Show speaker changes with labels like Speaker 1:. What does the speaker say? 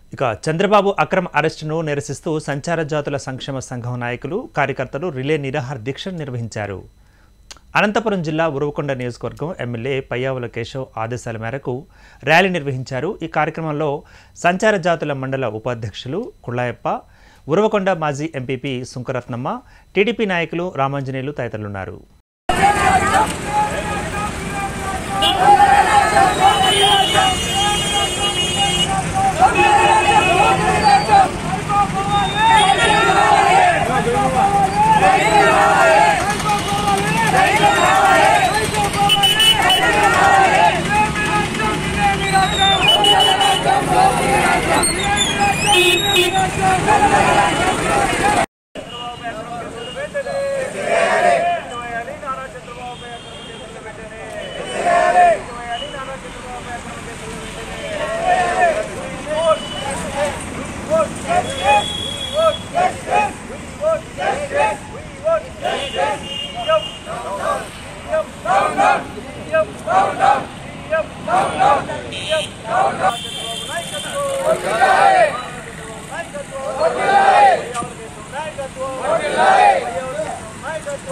Speaker 1: ఇక చంద్రబాబు అక్రమ అరెస్టును నిరసిస్తూ సంచార జాతుల సంక్షేమ సంఘం నాయకులు కార్యకర్తలు రిలే నిరాహార దీక్ష నిర్వహించారు అనంతపురం జిల్లా ఉరవకొండ నియోజకవర్గం ఎమ్మెల్యే పయ్యావుల కేశవ్ ఆదేశాల మేరకు ర్యాలీ నిర్వహించారు ఈ కార్యక్రమంలో సంచార జాతుల మండల ఉపాధ్యక్షులు కుళ్ళాయప్ప ఉరవకొండ మాజీ ఎంపీపీ సుంకరత్నమ్మ టీడీపీ నాయకులు రామాంజనేయులు తదితరులున్నారు
Speaker 2: Yep.